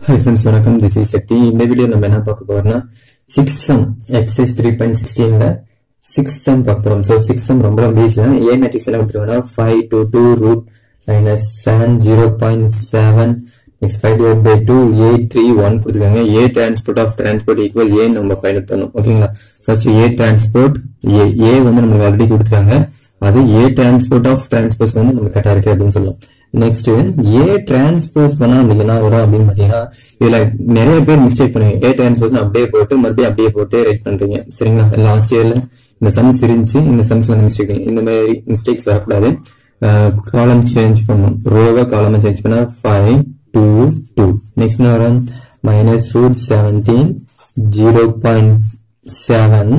hi friends வணக்கம் this is Sakthi இந்த video நம்ம என்ன பார்க்க போறோம்னா six sum exercise three point சிக்ஸ்டீன்ல சிக்ஸ் சம் பார்க்க போறோம் ஸோ சிக்ஸ் சம் ரொம்ப ரொம்ப ஈஸி தான் ஏ மேட்ரிக்ஸ் எல்லாம் கொடுத்துருவோம்னா five two two root minus seven zero point seven next five divide by two A three one கொடுத்துருக்காங்க A transport of transport equal A நம்ம find பண்ணணும் ஓகேங்களா ஃபர்ஸ்ட் ஏ transport ஏ ஏ வந்து நம்மளுக்கு ஆல்ரெடி கொடுத்துருக்காங்க அது ஏ டிரான்ஸ்போர்ட் ஆஃப் டிரான்ஸ்போர்ட் வந்து நம்ம கரெக்டா இருக்கு அப்படின்னு சொல்லலாம் நெக்ஸ்ட் ஏ டிரான்ஸ்போஸ் பண்ணா நமக்கு என்ன வரும் அப்படின்னு பாத்தீங்கன்னா இதுல நிறைய பேர் மிஸ்டேக் பண்ணுவீங்க ஏ டிரான்ஸ்போஸ் அப்படியே போட்டு மறுபடியும் அப்படியே போட்டு ரைட் பண்றீங்க சரிங்களா லாஸ்ட் இயர்ல இந்த சம்ஸ் இருந்துச்சு இந்த சம்ஸ்ல வந்து மிஸ்டேக் இந்த மாதிரி மிஸ்டேக்ஸ் வரக்கூடாது காலம் சேஞ்ச் பண்ணணும் ரோவை காலம் சேஞ்ச் பண்ணா ஃபைவ் டூ டூ நெக்ஸ்ட் என்ன வரும் minus root seventeen zero point seven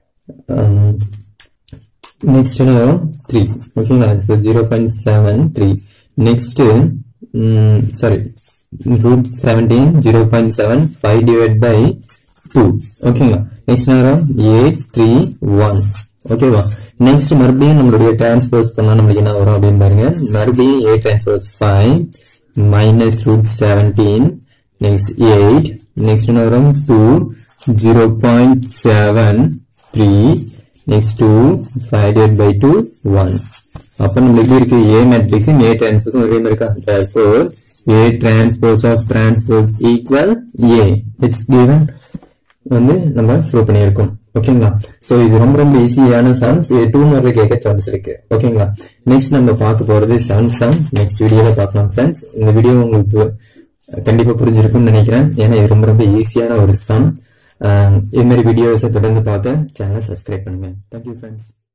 next என்ன வரும் த்ரீ ஓகேங்களா so zero point seven three next sorry root seventeen zero point seven five divide by two ஓகேங்களா நெக்ஸ்ட் நேரம் எயிட் த்ரீ ஒன் ஓகேவா next மறுபடியும் நம்மளுடைய டிரான்ஸ்போஸ் பண்ணா நம்மளுக்கு என்ன வரும் அப்படின்னு பாருங்க மறுபடியும் A transpose five minus root seventeen next eight next என்ன வரும் two zero point seven three next two five divide by two one அப்ப நம்மளுக்கு இருக்கு ஏ மேட்ரிக்ஸ் ஏ டிரான்ஸ்போஸ் ஒரே மாதிரி இருக்கா therefore A transpose of transpose equal A it's given வந்து நம்ம ப்ரூவ் பண்ணியிருக்கோம் ஓகேங்களா சோ இது ரொம்ப ரொம்ப ஈஸியான சம்ஸ் இது டூ மார்க்ல கேட்க சான்ஸ் இருக்கு ஓகேங்களா நெக்ஸ்ட் நம்ம பார்க்க போறது செவன் சம் நெக்ஸ்ட் வீடியோல பார்க்கலாம் ஃப்ரெண்ட்ஸ் இந்த வீடியோ உங்களுக்கு கண்டிப்பா புரிஞ்சிருக்கும்னு நினைக்கிறேன் ஏன்னா இது ரொம்ப ரொம்ப ஈஸியான ஒரு சம் இது மாதிரி வீடியோஸை தொடர்ந்து பார்க்க சேனலை சப்ஸ்கிரைப் பண்ணுங்க தேங்க்யூ ஃப்ரெண்ட்ஸ்